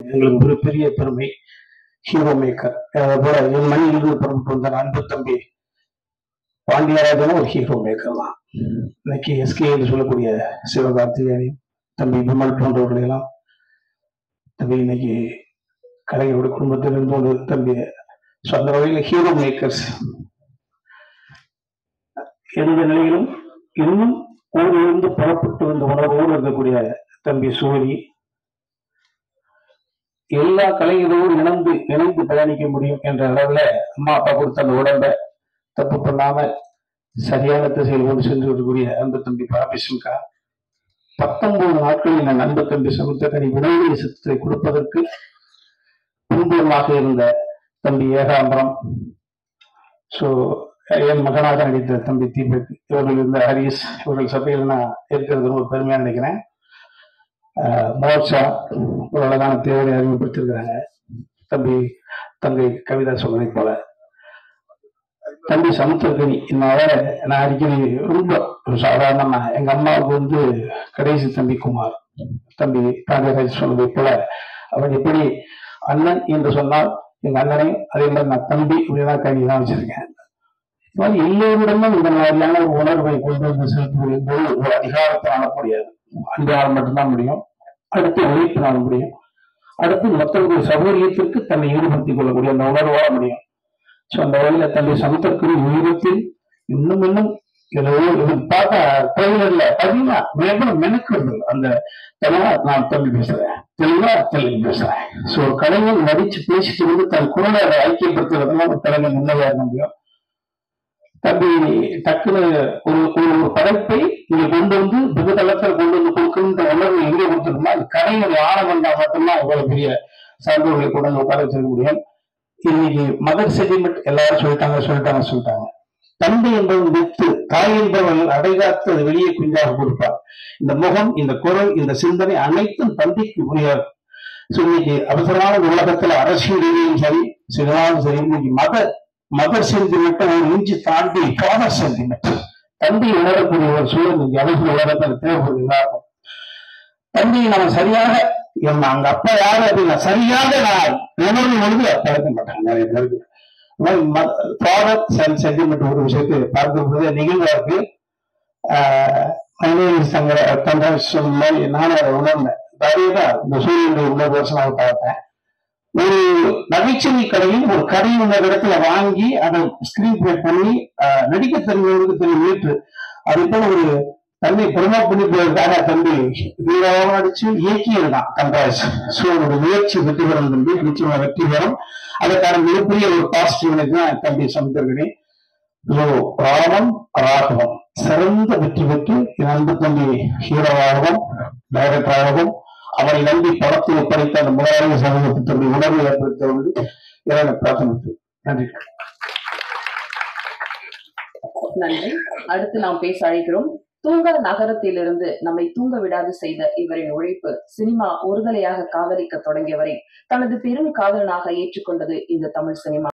எங்களுக்கு ஒரு பெரிய பெருமை ஹீரோ மேக்கர் அதே போல என் மண்ணிலிருந்து பிறந்து வந்த அன்பு தம்பி பாண்டியராஜனும் ஒரு ஹீரோ மேக்கர் தான் இன்னைக்கு எஸ்கே என்று சொல்லக்கூடிய சிவகார்த்திகேயன் தம்பி விமல் போன்றவர்களை எல்லாம் தம்பி இன்னைக்கு கலைஞருடைய குடும்பத்திலிருந்து ஒரு தம்பி ஸோ அந்த வகையில் ஹீரோ மேக்கர்ஸ் எந்த நிலையிலும் இன்னும் ஊரிலிருந்து புறப்பட்டு வந்த உணர்வோடு இருக்கக்கூடிய தம்பி சூரி எல்லா கலைஞரோடு இணைந்து இணைந்து பயணிக்க முடியும் என்ற அளவுல அம்மா அப்பா கொடுத்த அந்த உடம்பை தப்பு பண்ணாம சரியான திசையில் கொண்டு சென்று வரக்கூடிய அன்பு தம்பி பாபிசங்கா பத்தொன்பது நாட்களில் நான் அன்பு தம்பி சமுத்திரக்கனி விநாயகர் சித்தத்தை கொடுப்பதற்கு பின்புலமாக இருந்த தம்பி ஏகாம்பரம் ஸோ என் மகனாக நடித்த தம்பி தீபக் இவர்கள் இருந்த ஹரிஸ் இவர்கள் சபையில் நான் இருக்கிறது ரொம்ப பெருமையா நினைக்கிறேன் ஆஹ் மோட்சா ஒரு அழகான தேவையை அறிமுகப்படுத்திருக்கிறாங்க தம்பி தங்கை கவிதா சொன்னதை போல தம்பி சமுத்திரக்கனி என்னால நான் அடிக்கடி ரொம்ப ஒரு சாதாரணமா எங்க அம்மாவுக்கு வந்து கடைசி தம்பி குமார் தம்பி பாண்டியராஜ் சொன்னதை போல அவன் எப்படி அண்ணன் என்று சொன்னால் எங்க அண்ணனையும் அதே மாதிரி நான் தம்பி இப்படிதான் கனி தான் வச்சிருக்கேன் இது மாதிரி எல்லோரிடமும் இந்த மாதிரியான ஒரு உணர்வை கொண்டு வந்து செலுத்தக்கூடிய போது ஒரு அதிகாரத்தை ஆள முடியாது அன்பால் மட்டும்தான் முடியும் அடுத்து உழைப்பினால் முடியும் அடுத்து மற்றவர்களுடைய சௌகரியத்திற்கு தன்னை ஈடுபடுத்திக் கொள்ளக்கூடிய அந்த உணர்வாக முடியும் ஸோ அந்த வகையில தன்னை சமத்தற்குரிய உயிரத்தில் இன்னும் இன்னும் ஏதோ இது பார்த்தா ட்ரெயிலர்ல பார்த்தீங்கன்னா வேகம் மெனக்கிறது அந்த தெளிவா நான் தம்பி பேசுறேன் தெளிவா தெலுங்கு பேசுறேன் ஸோ ஒரு கலைஞன் நடிச்சு பேசிட்டு வந்து தன் குரலை அதை ஐக்கியப்படுத்துறதுலாம் ஒரு கலைஞன் முன்னதாக இருக்க முடியும் தம்பி டக்குன்னு ஒரு ஒரு ஒரு படைப்பை இங்க கொண்டு வந்து புதுதளத்தில் கொண்டு வந்து கொடுக்குற உணர்வு எங்க கொடுத்துருமா அது கலைஞர் ஆழம் வந்தா மட்டும்தான் இவ்வளவு பெரிய சார்புகளை கொண்டு வந்து உட்கார வச்சிருக்க முடியும் இன்னைக்கு மதர் சென்டிமெண்ட் எல்லாரும் சொல்லிட்டாங்க சொல்லிட்டாங்க சொல்லிட்டாங்க தந்தை என்பவன் வித்து தாய் என்பவன் அடைகாத்து அது வெளியே குஞ்சாக கொடுப்பார் இந்த முகம் இந்த குரல் இந்த சிந்தனை அனைத்தும் தந்தைக்கு உரியது ஸோ இன்னைக்கு அவசரமான இந்த உலகத்துல அரசியல் ரீதியும் சரி சினிமாவும் சரி இன்னைக்கு மத மதர் சென்டிமெண்ட் ஒரு இன்ச்சு தாண்டி ஃபாதர் சென்டிமெண்ட் தந்தை உணரக்கூடிய ஒரு சூழல் இன்னைக்கு அழகு உலகத்தில் தேவைப்படுது எல்லாருக்கும் தந்தையை நம்ம சரியாக என் அங்க அப்பா யாரு அப்படின்னா சரியாக நான் உணர்வு பொழுது அப்பா இருக்க மாட்டாங்க நிறைய பேருக்கு ஃபாதர் சென் சென்டிமெண்ட் ஒரு விஷயத்தை பார்க்கும்போது நிகழ்வா இருக்கு மனிதர்கள் சங்க தந்த சொன்ன மாதிரி நானும் அதை உணர்ந்தேன் அதேதான் இந்த சூரியனுடைய உள்ள வருஷமாக பார்த்தேன் ஒரு நகைச்சுவை கடையில் ஒரு கதை உள்ள இடத்துல வாங்கி அதை ஸ்கிரீன் பிளே பண்ணி ஆஹ், நடிக்க தெரிஞ்சவருக்கு தெரியும் மீட்டு அது போல ஒரு தன்னை ப்ரொமோட் பண்ணி போயிருக்காங்க தம்பி ஹீரோவாக நடிச்சு இயக்கியிருந்தான் கன்ராஜ் ஸோ ஒரு முயற்சி வெற்றி பெறும் தம்பி நிச்சயமா வெற்றி பெறும் அதுக்கான மிகப்பெரிய ஒரு பாசிட்டிவ் தான் தம்பி சமுத்திரகனி ஸோ ராமம் ராகவம் சிறந்த வெற்றி பெற்று என் அன்பு தம்பி ஹீரோவாகவும் டைரக்டராகவும் அவரை நம்பி படத்தை ஒப்படைத்த அந்த முதலாளி சமூகத்தினுடைய உணர்வை ஏற்படுத்த வந்து இறைவனை பிரார்த்தனை நன்றி நன்றி அடுத்து நாம் பேச அழைக்கிறோம் தூங்க நகரத்திலிருந்து நம்மை தூங்க விடாது செய்த இவரின் உழைப்பு சினிமா ஒருதலையாக காதலிக்க தொடங்கியவரை தனது பெரும் காதலனாக ஏற்றுக்கொண்டது இந்த தமிழ் சினிமா